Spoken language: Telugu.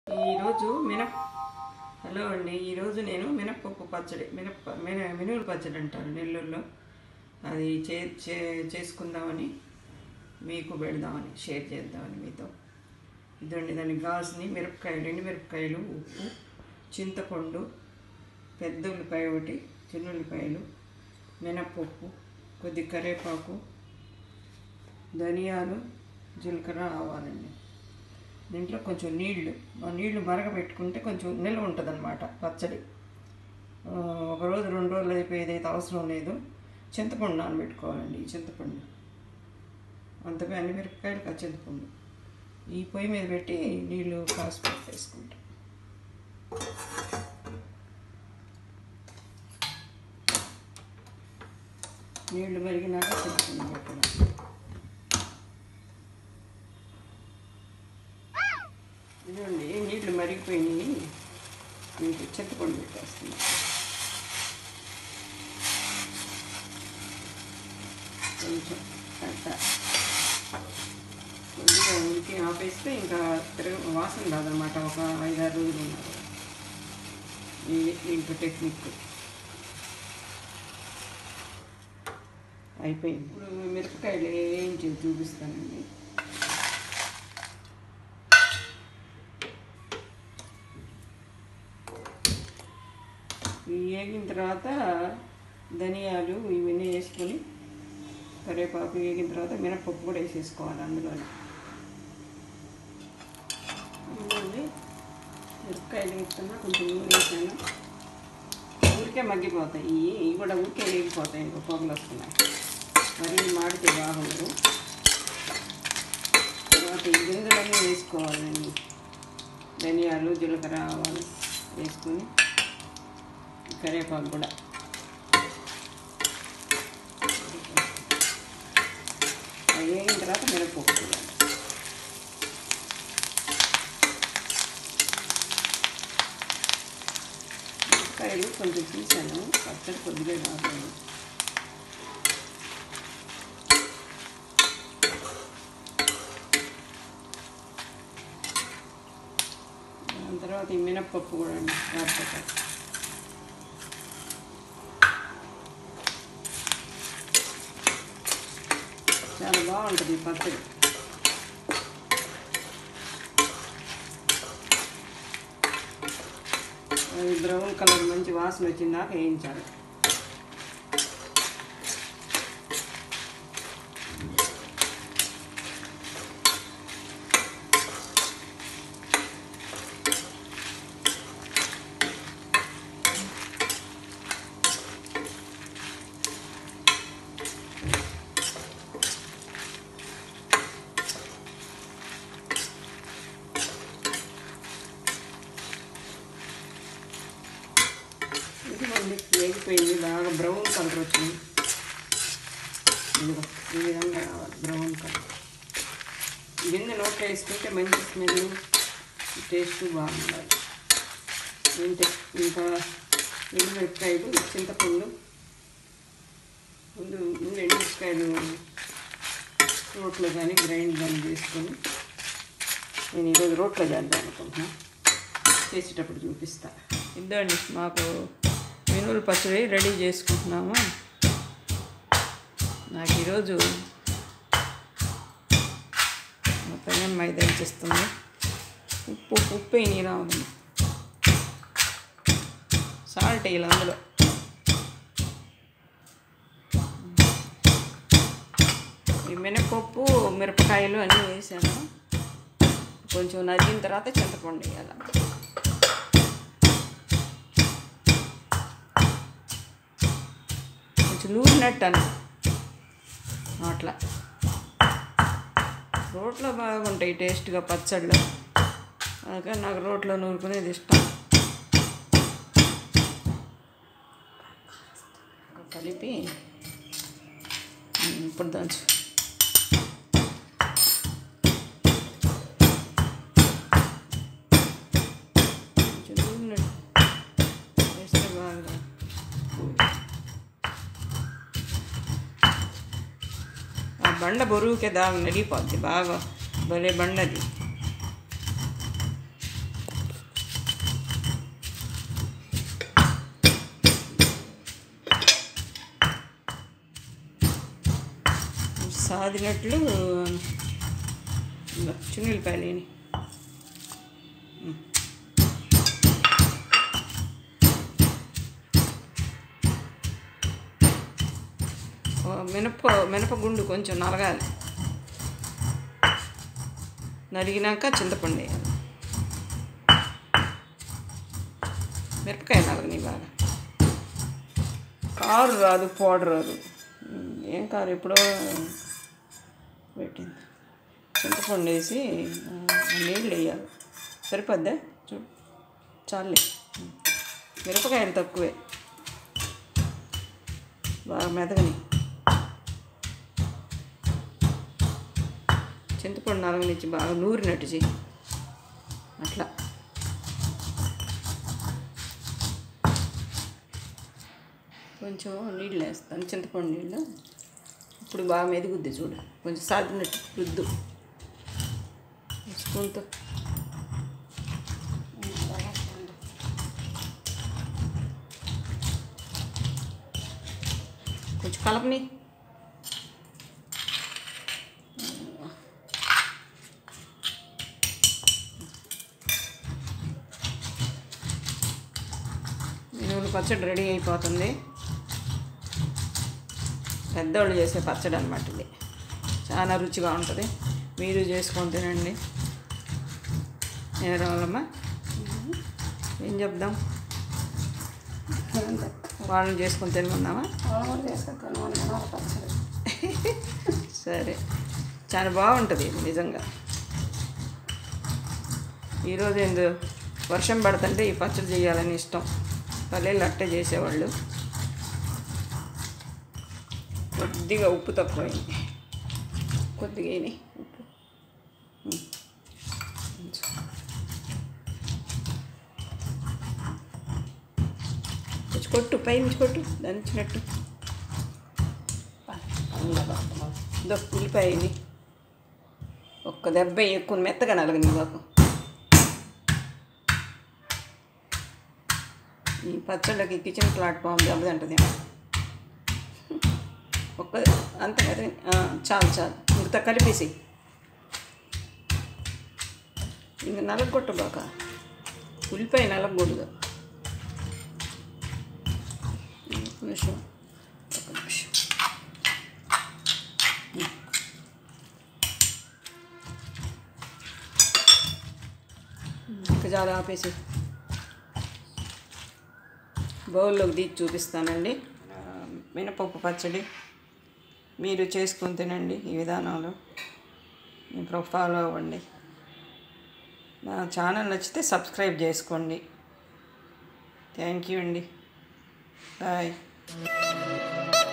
ఈరోజు మినప్ హలో అండి ఈరోజు నేను మినప్పప్పు పచ్చడి మినప్ప మిన మినువుల పచ్చడి అంటారు నెల్లూరులో అది చే చే చేసుకుందామని మీకు పెడదామని షేర్ చేద్దామని మీతో ఇదండి దానికి కావాల్సిన మిరపకాయలు ఎండు మిరపకాయలు ఉప్పు చింతపండు పెద్ద ఉల్లిపాయ ఒకటి చిన్న ఉల్లిపాయలు మినప్పప్పు కొద్ది కరివేపాకు ధనియాలు జీలకర్ర ఆవాలండి దీంట్లో కొంచెం నీళ్లు ఆ నీళ్లు మరగబెట్టుకుంటే కొంచెం నిల్వ ఉంటుంది అనమాట పచ్చడి ఆ, ఒక రోజు రెండు రోజులు అయిపోయేది అయితే అవసరం లేదు చింతపండు నానబెట్టుకోవాలండి ఈ చింతపండు అంతగా అన్ని మిరపకాయలు ఆ చింతపండు ఈ పొయ్యి మీద పెట్టి నీళ్లు కాసి పెట్టేసుకుంటాం నీళ్లు మరిగినాక చింతపండు పెట్టడం ఇదిగోండి నీళ్లు మరిగిపోయినాయి ఇంక చింతపండు పెట్టేస్తుంది కొంచెం అట్లా కొద్దిగా ఉడికి ఆపేస్తే ఇంకా తిరగ వాసన రాదనమాట ఒక ఐదారు రోజులు ఉన్నారు ఇది దీంట్లో టెక్నిక్ అయిపోయింది ఇప్పుడు మిరపకాయలు ఏంటి చూపిస్తానండి ఇవి వేగిన తర్వాత ధనియాలు ఇవన్నీ వేసుకొని కరివేపాకు వేగిన తర్వాత మినపప్పు కూడా వేసేసుకోవాలి అందులో ఇదిగోండి, మిరపకాయలు వేస్తున్నా కొంచెం నూనె వేసాను ఊరికే మగ్గిపోతాయి ఇవి ఇవి కూడా ఊరికే వేగిపోతాయి ఇంకా పొగలు వస్తున్నాయి మరి మాడితే బాగుండదు తర్వాత ఈ గింజలన్నీ వేసుకోవాలండి ధనియాలు జీలకర్ర ఆవాలు వేసుకొని కరివేపాకు కూడా అవి వేగిన తర్వాత మినపప్పు కూడా మిరపకాయలు కొంచెం తీసాను పచ్చడి కొద్దిగా కాదు దాని తర్వాత ఈ మినప్పప్పు కూడా అండి వాటితో చాలా బాగుంటుంది ఈ పచ్చడి అది బ్రౌన్ కలర్ మంచి వాసన వచ్చిందాక వేయించాలి ఇదిగోండి వేగిపోయింది బాగా బ్రౌన్ కలర్ వచ్చింది ఇదిగో ఈ విధంగా రావాలి బ్రౌన్ కలర్ గిన్నె నోట్లో వేసుకుంటే మంచి స్మెల్ టేస్ట్ బాగుండాలి ఏంటి ఇంకా ఎండుమిరపకాయలు చింతపండు ముందు ముందు ఎండుమిరపకాయలు రోట్లో కానీ గ్రైండ్ కానీ చేసుకొని నేను ఈరోజు రోట్లో చేద్దాం అనుకుంటున్నా చేసేటప్పుడు చూపిస్తా ఇద్దండి మాకు మినువుల పచ్చడి రెడీ చేసుకుంటున్నాము నాకు ఈరోజు మా పైన మైదా ఇచ్చేస్తుంది ఉప్పు ఉప్పు వేయి రావాలి సాల్ట్ వేయాలి అందులో ఈ మినపప్పు మిరపకాయలు అన్నీ వేసాను కొంచెం నలిగిన తర్వాత చింతపండు వేయాలి కొంచెం నూరినట్టు అని అట్లా రోట్లో బాగుంటాయి టేస్ట్గా పచ్చళ్ళు అందుకని నాకు రోట్లో నూరుకునేది ఇష్టం కలిపి ఉమ్, ఇప్పుడు దంచు కొంచెం నూరినట్టు వేస్తే బాగా ఆ బండ బరువుకే దాగా నలిగిపోద్ది బాగా భలే బండది సాదినట్లు చున్నిల్లిపాయలు వేయని. ఓ మినప మినపగుండు కొంచెం నలగాలి నలిగినాక చింతపండు వేయాలి మిరపకాయ నలగని బాగా కారు రాదు పౌడర్ రాదు ఉమ్, ఏం కారు ఎప్పుడో పెట్టింది చింతపండు వేసి ఆ, నీళ్ళు వేయాలి సరిపోద్దా చూడు చాలే ఉమ్. మిరపకాయలు తక్కువే బాగా మెదగని చింతపండు నలగనిచ్చి బాగా నూరినట్టు చెయ్యి అట్లా కొంచెం నీళ్ళు వేస్తాను చింతపండు నీళ్ళు ఇప్పుడు బాగా మెదుగుద్ది చూడు కొంచెం సాగినట్టు రుద్దు స్పూన్తో కొంచెం కలపని మినుములు పచ్చడి రెడీ అయిపోతుంది పెద్దవాళ్ళు చేసే పచ్చడి అనమాట ఇది చాలా రుచిగా ఉంటుంది మీరు చేసుకొని తినండి నేను రావాలమ్మా ఏం చెప్దాం వాళ్ళని చేసుకొని తినమన్నావా వాళ్ళు చేసుకుంటాను మన పచ్చడి సరే చాలా బాగుంటుంది ఇది నిజంగా ఈరోజు ఏందో వర్షం పడుతుంటే ఈ పచ్చడి చేయాలని ఇష్టం పల్లెళ్ళు అట్టే చేసేవాళ్ళు కొద్దిగా ఉప్పు తక్కువైంది కొద్దిగా వేయని ఉప్పు ఉమ్. కొంచెం కొట్టు పై నుంచి కొట్టు దంచినట్టు ఇదో ఉల్లిపాయని ఒక్క దెబ్బ ఎక్కువ మెత్తగా నలగని బాకు ఈ పచ్చళ్ళకి కిచెన్ ప్లాట్ఫామ్ దెబ్బతింటుంది ఒక్క అంత కదా చాలు చాలు ఇంత కలిపేసి ఇంక నలగొట్టు బాక ఉల్లిపాయ నలగకూడదు ఒక నిమిషం ఒక నిమిషం ఇంకా చాలా ఆపేసి బౌల్లోకి తీసి చూపిస్తానండి ఆ, మినపప్పు పచ్చడి మీరు చేసుకొని తినండి ఈ విధానాలు ఇప్పుడు ఫాలో అవ్వండి నా ఛానల్ నచ్చితే సబ్స్క్రైబ్ చేసుకోండి థ్యాంక్ యూ అండి బాయ్